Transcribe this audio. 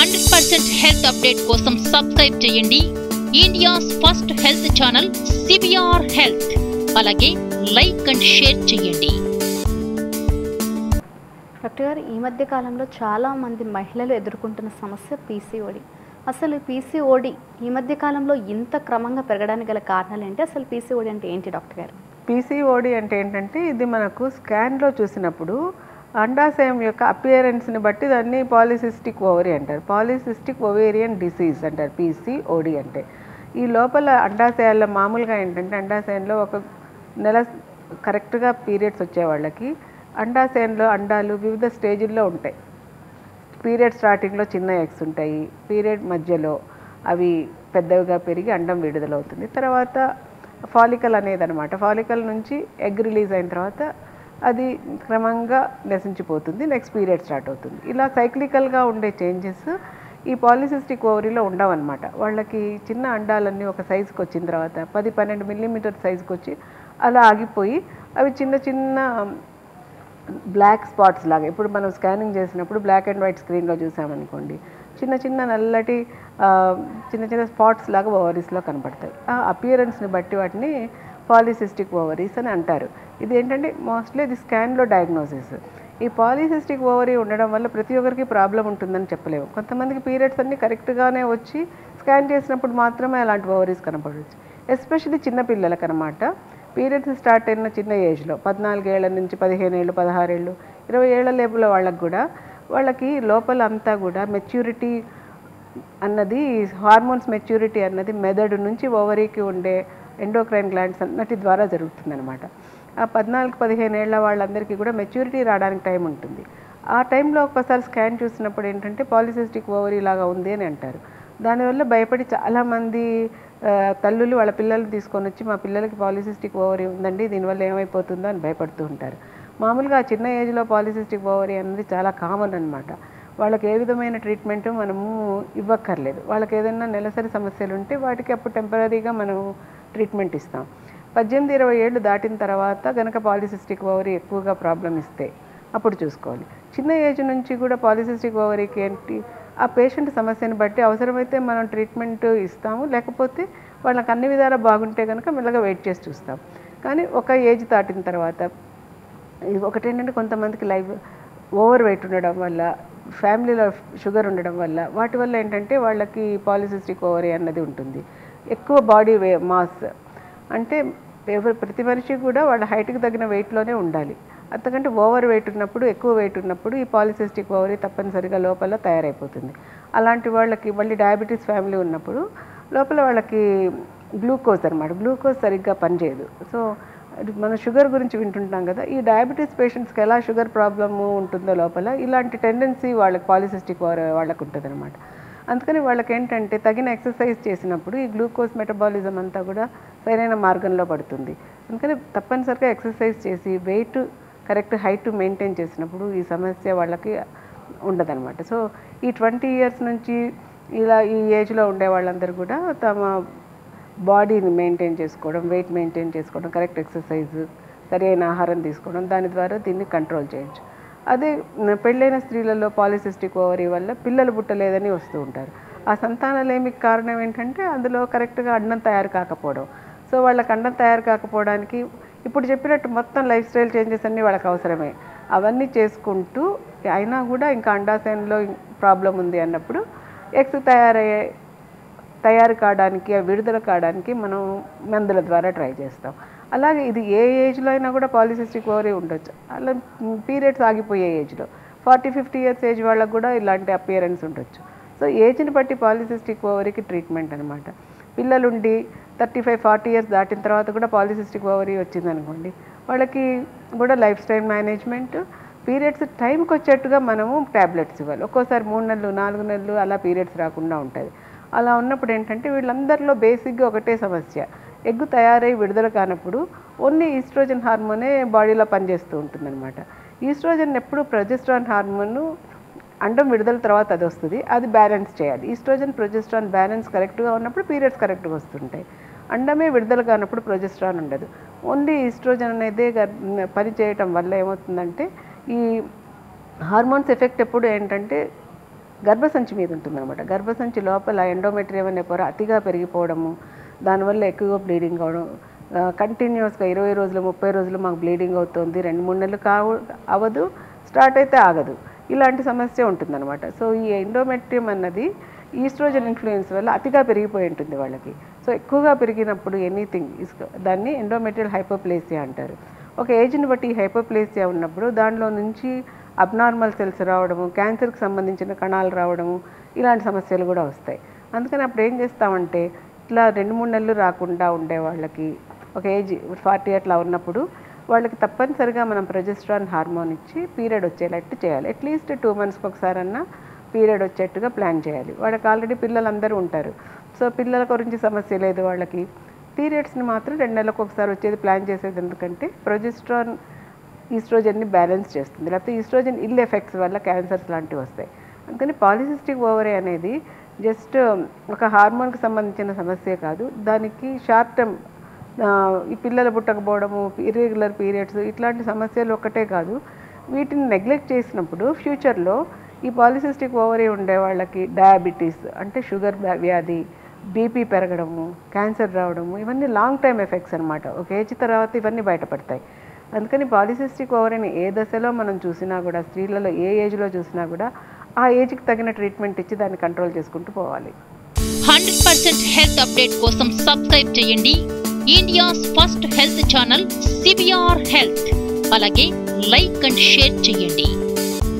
hundred percent health update కోసం subscribe చేయండి India's first health channel CBR health అలాగే like and share చేయండి doctor గారు ఈ మధ్య కాలంలో చాలా మంది మహిళలు ఎదుర్కొంటున్న సమస్య పీసీఓడి అసలు పీసీఓడి ఈ మధ్య కాలంలో ఇంత క్రమంగా పెరగడానికి గల కారణాలు ఏంటి అసలు పీసీఓడి అంటే ఏంటి డాక్టర్ గారు పీసీఓడి అంటే ఏంటంటే ఇది మనకు స్కాన్లో చూసినప్పుడు అండాశయం యొక్క అపియరెన్స్ని బట్టి దాన్ని పాలిసిస్టిక్ ఓవరీ అంటారు పాలిసిస్టిక్ ఓవేరియన్ డిసీజ్ అంటారు పీసీఓడి అంటే ఈ లోపల అండాశయాల్లో మామూలుగా ఏంటంటే అండాశయంలో ఒక నెల కరెక్ట్గా పీరియడ్స్ వచ్చే వాళ్ళకి అండాశయంలో అండాలు వివిధ స్టేజుల్లో ఉంటాయి పీరియడ్ స్టార్టింగ్లో చిన్న ఎగ్స్ ఉంటాయి పీరియడ్ మధ్యలో అవి పెద్దవిగా పెరిగి అండం విడుదలవుతుంది తర్వాత ఫాలికల్ అనేది అనమాట ఫాలికల్ నుంచి ఎగ్ రిలీజ్ అయిన తర్వాత అది క్రమంగా నశించిపోతుంది నెక్స్ట్ పీరియడ్ స్టార్ట్ అవుతుంది ఇలా సైక్లికల్గా ఉండే చేంజెస్ ఈ పాలిసిస్టిక్ ఓవరీలో ఉండవన్నమాట వాళ్ళకి చిన్న అండాలన్నీ ఒక సైజుకి వచ్చిన తర్వాత పది పన్నెండు మిల్లీమీటర్ సైజుకి వచ్చి అలా ఆగిపోయి అవి చిన్న చిన్న బ్లాక్ స్పాట్స్ లాగా ఇప్పుడు మనం స్కానింగ్ చేసినప్పుడు బ్లాక్ అండ్ వైట్ స్క్రీన్లో చూసామనుకోండి చిన్న చిన్న నల్లటి ఆ, చిన్న చిన్న స్పాట్స్ లాగా ఓవరీస్లో కనపడతాయి ఆ అపియరెన్స్ని బట్టి వాటిని పాలిసిస్టిక్ ఓవరీస్ అని అంటారు ఇది ఏంటంటే మోస్ట్లీ ఇది స్కాన్లో డయాగ్నోసిస్ ఈ పాలిసిస్టిక్ ఓవరీ ఉండడం వల్ల ప్రతి ఒక్కరికి ప్రాబ్లం ఉంటుందని చెప్పలేము కొంతమందికి పీరియడ్స్ అన్నీ కరెక్ట్గానే వచ్చి స్కాన్ చేసినప్పుడు మాత్రమే అలాంటి ఓవరీస్ కనపడవచ్చు ఎస్పెషల్లీ చిన్నపిల్లలకు అనమాట పీరియడ్స్ స్టార్ట్ అయిన చిన్న ఏజ్లో పద్నాలుగేళ్ల నుంచి పదిహేను ఏళ్ళు పదహారేళ్ళు ఇరవై ఏళ్ల లేపుల వాళ్ళకి కూడా వాళ్ళకి లోపల అంతా కూడా మెచ్యూరిటీ అన్నది హార్మోన్స్ మెచ్యూరిటీ అన్నది మెదడు నుంచి ఓవరీకి ఉండే ఎండోక్రైన్ గ్లాండ్స్ అన్నటి ద్వారా జరుగుతుందన్నమాట ఆ పద్నాలుగు పదిహేను ఏళ్ళ వాళ్ళందరికీ కూడా మెచ్యూరిటీ రావడానికి టైం ఉంటుంది ఆ టైంలో ఒక్కసారి స్కాన్ చూసినప్పుడు ఏంటంటే పాలిసిస్టిక్ ఓవరీ లాగా ఉంది అని అంటారు దానివల్ల భయపడి చాలామంది ఆ, తల్లులు వాళ్ళ పిల్లల్ని తీసుకొని వచ్చి మా పిల్లలకి పాలిసిస్టిక్ ఓవరీ ఉందండి దీనివల్ల ఏమైపోతుందో అని భయపడుతూ ఉంటారు మామూలుగా ఆ చిన్న ఏజ్లో పాలిసిస్టిక్ ఓవరీ అనేది చాలా కామన్ అనమాట వాళ్ళకి ఏ విధమైన ట్రీట్మెంట్ మనము ఇవ్వక్కర్లేదు వాళ్ళకి ఏదైనా నెలసరి సమస్యలు ఉంటే వాటికి అప్పుడు టెంపరీగా మనం ట్రీట్మెంట్ ఇస్తాం పద్దెనిమిది ఇరవై ఏళ్ళు దాటిన తర్వాత కనుక పాలిసిస్టిక్ ఓవరీ ఎక్కువగా ప్రాబ్లం ఇస్తే అప్పుడు చూసుకోవాలి చిన్న ఏజ్ నుంచి కూడా పాలిసిస్టిక్ ఓవరీకి ఏంటి ఆ పేషెంట్ సమస్యను బట్టి అవసరమైతే మనం ట్రీట్మెంట్ ఇస్తాము లేకపోతే వాళ్ళకి అన్ని విధాలా బాగుంటే కనుక మెల్లగా వెయిట్ చేసి చూస్తాం కానీ ఒక ఏజ్ దాటిన తర్వాత ఇది ఒకటేంటంటే కొంతమందికి లైఫ్ ఓవర్ వెయిట్ ఉండడం వల్ల ఫ్యామిలీలో షుగర్ ఉండడం వల్ల వాటి వల్ల ఏంటంటే వాళ్ళకి పాలిసిస్టిక్ ఓవరీ అన్నది ఉంటుంది ఎక్కువ బాడీ వే మాస్ అంటే ఎవరు ప్రతి మనిషి కూడా వాళ్ళ హైట్కి తగిన వెయిట్లోనే ఉండాలి అంతకంటే ఓవర్ వెయిట్ ఉన్నప్పుడు ఎక్కువ వెయిట్ ఉన్నప్పుడు ఈ పాలిసిస్టిక్ ఓవరీ తప్పనిసరిగా లోపల తయారైపోతుంది అలాంటి వాళ్ళకి మళ్ళీ డయాబెటీస్ ఫ్యామిలీ ఉన్నప్పుడు లోపల వాళ్ళకి గ్లూకోజ్ అనమాట గ్లూకోజ్ సరిగ్గా పనిచేయదు సో అది మన షుగర్ గురించి వింటుంటాం కదా ఈ డయాబెటీస్ పేషెంట్స్కి ఎలా షుగర్ ప్రాబ్లము ఉంటుందో లోపల ఇలాంటి టెండెన్సీ వాళ్ళకి పాలిసిస్టిక్ వాళ్ళకి ఉంటుంది అనమాట అందుకని వాళ్ళకి ఏంటంటే తగిన ఎక్సర్సైజ్ చేసినప్పుడు ఈ గ్లూకోజ్ మెటబాలిజం అంతా కూడా సరైన మార్గంలో పడుతుంది అందుకని తప్పనిసరిగా ఎక్సర్సైజ్ చేసి వెయిట్ కరెక్ట్ హైట్ మెయింటైన్ చేసినప్పుడు ఈ సమస్య వాళ్ళకి ఉండదన్నమాట సో ఈ ట్వంటీ ఇయర్స్ నుంచి ఇలా ఈ ఏజ్లో ఉండే వాళ్ళందరూ కూడా తమ బాడీని మెయింటైన్ చేసుకోవడం వెయిట్ మెయింటైన్ చేసుకోవడం కరెక్ట్ ఎక్సర్సైజ్ సరైన ఆహారం తీసుకోవడం దాని ద్వారా దీన్ని కంట్రోల్ చేయొచ్చు అదే న- పెళ్ళైన స్త్రీలలో పాలిసిస్టిక్ ఓవరీ వల్ల పిల్లలు పుట్టలేదని వస్తూ ఉంటారు ఆ సంతానలేమికి కారణం ఏంటంటే అందులో కరెక్ట్గా అన్నం తయారు కాకపోవడం సో వాళ్ళకి అన్నం తయారు కాకపోవడానికి ఇప్పుడు చెప్పినట్టు మొత్తం లైఫ్ స్టైల్ చేంజెస్ అన్నీ వాళ్ళకి అవసరమే అవన్నీ చేసుకుంటూ అయినా కూడా ఇంకా అండాశయంలో ప్రాబ్లం ఉంది అన్నప్పుడు ఎగ్స్ తయారయ్యే తయారు కావడానికి ఆ విడుదల కావడానికి మనం మందుల ద్వారా ట్రై చేస్తాం అలాగే ఇది ఏ ఏజ్లో అయినా కూడా పాలిసిస్టిక్ ఓవరీ ఉండొచ్చు అలా పీరియడ్స్ ఆగిపోయే ఏజ్లో ఫార్టీ ఫిఫ్టీ ఇయర్స్ ఏజ్ వాళ్ళకు కూడా ఇలాంటి అపియరెన్స్ ఉండొచ్చు సో ఏజ్ని బట్టి పాలిసిస్టిక్ ఓవరీకి ట్రీట్మెంట్ అనమాట పిల్లలుండి థర్టీ ఫైవ్ ఫార్టీ ఇయర్స్ దాటిన తర్వాత కూడా పాలిసిస్టిక్ ఓవరీ వచ్చిందనుకోండి వాళ్ళకి కూడా లైఫ్ స్టైల్ మేనేజ్మెంట్ పీరియడ్స్ టైంకి వచ్చేట్టుగా మనము ట్యాబ్లెట్స్ ఇవ్వాలి ఒక్కోసారి మూడు నెలలు నాలుగు నెలలు అలా పీరియడ్స్ రాకుండా ఉంటుంది అలా ఉన్నప్పుడు ఏంటంటే వీళ్ళందరిలో బేసిక్గా ఒకటే సమస్య ఎగ్గు తయారై విడుదల కానప్పుడు ఓన్లీ ఈస్ట్రోజన్ హార్మోనే బాడీలో పనిచేస్తూ ఉంటుందన్నమాట ఈస్ట్రోజన్ ఎప్పుడు ప్రొజెస్ట్రాన్ హార్మోన్ అండం విడుదల తర్వాత అది వస్తుంది అది బ్యాలెన్స్ చేయాలి ఈస్ట్రోజన్ ప్రొజెస్ట్రాన్ బ్యాలెన్స్ కరెక్ట్గా ఉన్నప్పుడు పీరియడ్స్ కరెక్ట్గా వస్తుంటాయి అండమే విడుదల కానప్పుడు ప్రొజెస్ట్రాన్ ఉండదు ఓన్లీ ఈస్ట్రోజన్ అనేది గర్- పని చేయటం వల్ల ఏమవుతుందంటే ఈ హార్మోన్స్ ఎఫెక్ట్ ఎప్పుడు ఏంటంటే గర్భసంచి మీద ఉంటుందన్నమాట గర్భసంచి లోపల ఎండోమెట్రియం అనే పొర అతిగా పెరిగిపోవడము దానివల్ల ఎక్కువగా బ్లీడింగ్ అవడం కంటిన్యూస్గా ఇరవై రోజులు ముప్పై రోజులు మాకు బ్లీడింగ్ అవుతుంది రెండు మూడు నెలలు కావు అవ్వదు స్టార్ట్ అయితే ఆగదు ఇలాంటి సమస్య ఉంటుందన్నమాట సో ఈ ఎండోమెట్రియం అన్నది ఈస్ట్రోజన్ ఇన్ఫ్లుయెన్స్ వల్ల అతిగా పెరిగిపోయి ఉంటుంది వాళ్ళకి సో ఎక్కువగా పెరిగినప్పుడు ఎనీథింగ్ దాన్ని ఎండోమెట్రియల్ హైపోప్లేసియా అంటారు ఒక ఏజ్ని బట్టి ఈ హైపోప్లేసియా ఉన్నప్పుడు దానిలో నుంచి అబ్నార్మల్ సెల్స్ రావడము క్యాన్సర్కి సంబంధించిన కణాలు రావడము ఇలాంటి సమస్యలు కూడా వస్తాయి అందుకని అప్పుడు ఏం చేస్తామంటే ఇట్లా రెండు మూడు నెలలు రాకుండా ఉండే వాళ్ళకి ఒక ఏజ్ ఫార్టీ అట్లా ఉన్నప్పుడు వాళ్ళకి తప్పనిసరిగా మనం ప్రొజెస్ట్రాన్ హార్మోన్ ఇచ్చి పీరియడ్ వచ్చేటట్టు చేయాలి అట్లీస్ట్ టూ మంత్స్కి ఒకసారన్నా పీరియడ్ వచ్చేట్టుగా ప్లాన్ చేయాలి వాళ్ళకి ఆల్రెడీ పిల్లలందరూ ఉంటారు సో పిల్లల గురించి సమస్య లేదు వాళ్ళకి పీరియడ్స్ని మాత్రం రెండు నెలలకు ఒకసారి వచ్చేది ప్లాన్ చేసేది ఎందుకంటే ప్రొజెస్ట్రాన్ ఈస్ట్రోజన్ని బ్యాలెన్స్ చేస్తుంది లేకపోతే ఈస్ట్రోజన్ ఇల్ ఎఫెక్ట్స్ వల్ల క్యాన్సర్స్ లాంటివి వస్తాయి అందుకని పాలిసిస్టిక్ ఓవరీ అనేది జస్ట్ ఒక హార్మోన్కి సంబంధించిన సమస్య కాదు దానికి షార్ట్ టర్మ్ ఈ పిల్లలు పుట్టకపోవడము ఇర్రెగ్యులర్ పీరియడ్స్ ఇట్లాంటి సమస్యలు ఒక్కటే కాదు వీటిని నెగ్లెక్ట్ చేసినప్పుడు ఫ్యూచర్లో ఈ పాలిసిస్టిక్ ఓవరీ ఉండే వాళ్ళకి డయాబెటీస్ అంటే షుగర్ వ్యా- వ్యాధి బీపీ పెరగడము క్యాన్సర్ రావడము ఇవన్నీ లాంగ్ టైమ్ ఎఫెక్ట్స్ అనమాట ఒక ఏజ్ తర్వాత ఇవన్నీ బయటపడతాయి అందుకని పాలిసిస్టిక్ ఓవరీని ఏ దశలో మనం చూసినా కూడా స్త్రీలలో ఏ ఏజ్లో చూసినా కూడా ఆ ఏజ్కి తగిన ట్రీట్మెంట్ ఇచ్చి దాన్ని కంట్రోల్ చేసుకుంటూ పోవాలి హండ్రెడ్ పర్సెంట్ హెల్త్ అప్డేట్ కోసం సబ్స్క్రైబ్ చేయండి India's first health channel CBR health అలాగే లైక్ అండ్ షేర్ చేయండి